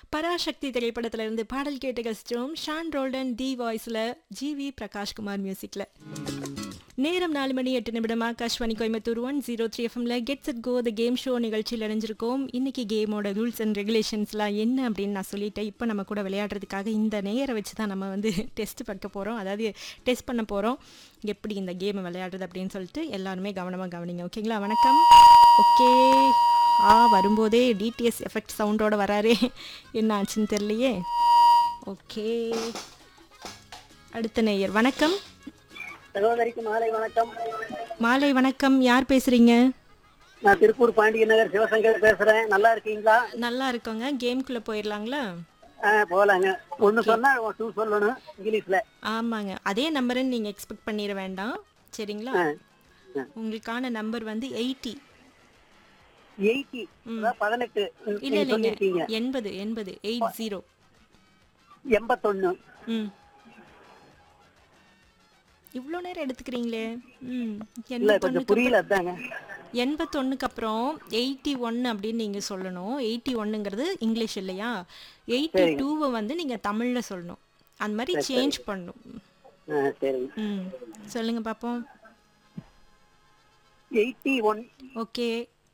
பராசக்தி திரைப்படத்துல இருந்து பாடல் கேட்டு கசிச்சோம் ஷான் ரோல்டன் டி வாய்ஸ்ல ஜிவி பிரகாஷ்குமார் மியூசிக்ல நேரம் நாலு மணி எட்டு நிமிடம் Akashvani Coimbatore one zero three எஃப்எம்ல gets it go the game show நிகழ்ச்சியில் இணைஞ்சிருக்கோம் இன்னைக்கு கேமோட ரூல்ஸ் அண்ட் ரெகுலேஷன்ஸ்லாம் என்ன அப்படின்னு நான் சொல்லிட்டேன் இப்போ நம்ம கூட விளையாடுறதுக்காக இந்த நேரை வச்சு தான் நம்ம வந்து டெஸ்ட் பார்க்க போகிறோம் அதாவது டெஸ்ட் பண்ண போகிறோம் எப்படி இந்த கேமை விளையாடுறது அப்படின்னு சொல்லிட்டு எல்லாருமே கவனமாக கவனிங்க ஓகேங்களா வணக்கம் ஓகே ஆ வரும்போதே டிடிஎஸ் எஃபெக்ட் சவுண்டோட வராரே என்ன ஆச்சுன்னு தெரியலையே ஓகே அடுத்த நேயர் வணக்கம் சகோதரிக்கு மாலை வணக்கம் மாலை வணக்கம் யார் பேசுறீங்க நான் திருப்பூர் பாண்டிய நகர் சிவசங்கர் பேசுறேன் நல்லா இருக்கீங்களா நல்லா இருக்கோங்க கேம்குள்ள போயிடலாங்களா ஆ, போலாங்க ஒண்ணு சொன்னா டூ சொல்லணும் இங்கிலீஷ்ல ஆமாங்க அதே நம்பருன்னு நீங்க எக்ஸ்பெக்ட் பண்ணிட வேண்டாம் சரிங்களா ஆ, ஆ. உங்களுக்கான நம்பர் வந்து எயிட்டி எயிட்டி அதாவது பதினெட்டு இல்ல நீங்க இல்லைங்க சொல்லியிருக்கீங்க எண்பது எண்பது எயிட் ஜீரோ எண்பத்தொன்னு ம் இவ்வளோ நேரம் எடுத்துக்கிறீங்களே ம் இல்ல கொஞ்சம் எண்பத்தொன்னுக்கு புரியல அதாங்க எண்பத்தொன்னுக்கு அப்புறம் எயிட்டி ஒன் அப்படின்னு நீங்கள் சொல்லணும் எயிட்டி ஒன்னுங்கிறது இங்கிலீஷ் இல்லையா எயிட்டி டூவை வந்து நீங்கள் தமிழில் சொல்லணும் அந்த மாதிரி சேஞ்ச் பண்ணணும் ஆ, சரிங்க ம் சொல்லுங்க பார்ப்போம் எயிட்டி ஒன் ஓகே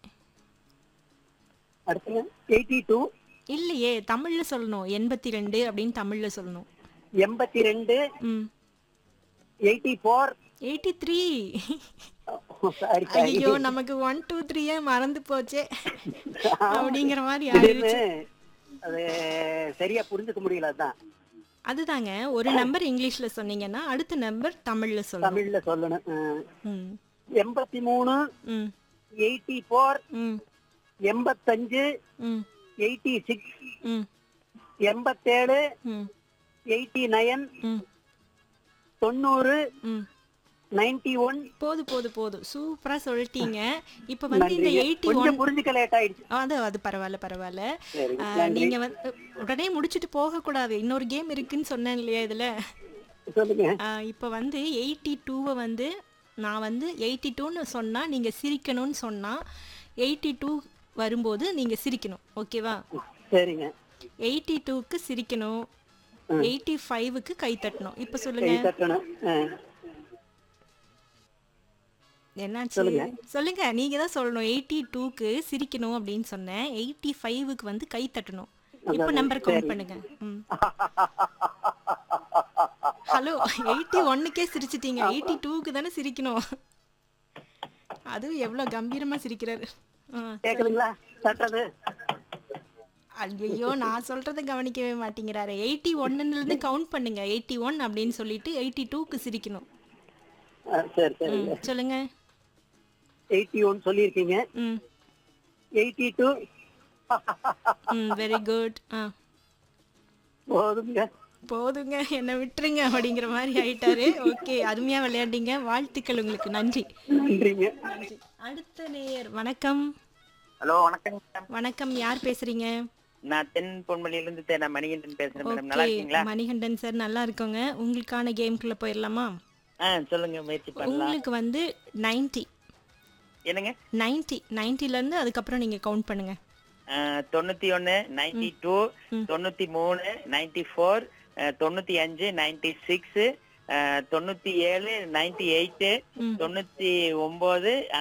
அடுத்துங்க எயிட்டி டூ இல்லையே தமிழில் சொல்லணும் எண்பத்தி ரெண்டு அப்படின்னு தமிழில் சொல்லணும் எண்பத்தி ரெண்டு ம் eighty four eighty three sorry ஐயோ நமக்கு ஒன் டூ த்ரீயே மறந்து போச்சே அப்படிங்கிற மாதிரி ஆயிடுச்சு அது சரியா புரிஞ்சுக்க முடியல அதான் அதுதாங்க ஒரு நம்பர் இங்கிலீஷ்ல சொன்னீங்கன்னா அடுத்த நம்பர் தமிழ்ல சொல்லணும் தமிழ்ல சொல்லணும் ஆ. ம் எண்பத்தி மூணு ம் எயிட்டி ஃபோர் ம் எண்பத்தஞ்சு ம் எயிட்டி சிக்ஸ் ம் எண்பத்தேழு ம் எயிட்டி நைன் ம் தொண்ணூறு ம் நைன்டி ஒன் போது போது போதும் சூப்பரா சொல்லிட்டீங்க இப்போ வந்து இந்த எயிட்டி ஒன் கொஞ்சம் புரிஞ்சுக்க லேட் ஆயிடுச்சு அது அது பரவாயில்ல பரவாயில்ல சரி ஆ, நீங்க வந்து உடனே முடிச்சுட்டு போக கூடாது இன்னொரு கேம் இருக்குன்னு சொன்னேன் இல்லையா இதுல சொல்லுங்க ஆ, இப்போ வந்து எயிட்டி டூவை வந்து நான் வந்து எயிட்டி டூன்னு சொன்னால் நீங்கள் சிரிக்கணும்னு சொன்னால் எயிட்டி டூ வரும்போது நீங்கள் சிரிக்கணும் ஓகேவா சரிங்க எயிட்டி டூக்கு சிரிக்கணும் எயிட்டி ஃபைவுக்கு கை தட்டணும் இப்போ கை சொல்லுங்க தட்டணும் ஆ. என்னாச்சு சொல்லுங்க நீங்க தான் சொல்லணும் எயிட்டி டூக்கு சிரிக்கணும் அப்படின்னு சொன்னேன் எயிட்டி ஃபைவுக்கு வந்து கை தட்டணும் இப்போ நம்பர் கவுண்ட் பண்ணுங்க ம் ஹலோ எயிட்டி ஒன்னுக்கே சிரிச்சிட்டீங்க எயிட்டி டூக்கு தானே சிரிக்கணும் அதுவும் எவ்வளோ கம்பீரமா சிரிக்கிறாரு ஆ, கேக்குதுங்களா தட்டுறது ஐயையோ நான் சொல்றதை கவனிக்கவே மாட்டேங்கிறாரு எயிட்டி இருந்து கவுண்ட் பண்ணுங்க எயிட்டி ஒன் அப்படின்னு சொல்லிட்டு எயிட்டி டூக்கு சிரிக்கணும் ஆ, சரி சரி ம், சொல்லுங்க எயிட்டி ஒன் சொல்லியிருக்கீங்க ம் எயிட்டி டூ ம் வெரி குட் ஆ போதுங்க போதுங்க என்னை விட்டுருங்க அப்படிங்கிற மாதிரி ஆயிட்டாரு ஓகே அருமையா விளையாண்டீங்க வாழ்த்துக்கள் உங்களுக்கு நன்றி நன்றிங்க நன்றி அடுத்த நேயர் வணக்கம் ஹலோ வணக்கம் மேடம் வணக்கம் யார் பேசுறீங்க நான் தென் பொன்மொழியில இருந்து தே- நான் மணிகண்டன் பேசுறேன் மேடம் நல்லா ஓகே இருக்கீங்களா மணிகண்டன் சார் நல்லா இருக்கோங்க உங்களுக்கான கேம்குள்ள போயிடலாமா ஆ சொல்லுங்க முயற்சி பண்ணலாம் உங்களுக்கு வந்து நைன்டி என்னங்க நைன்டி நைன்டில இருந்து அதுக்கப்புறம் நீங்க கவுண்ட் பண்ணுங்க ஆ, தொண்ணூத்தி ஒன்னு நைன்டி டூ தொண்ணூத்தி மூணு நைன்டி ஃபோர் தொண்ணூத்தி அஞ்சு நைன்டி சிக்ஸ் தொண்ணூத்தி ஏழு நைன்டி எயிட் தொண்ணூத்தி ஒன்பது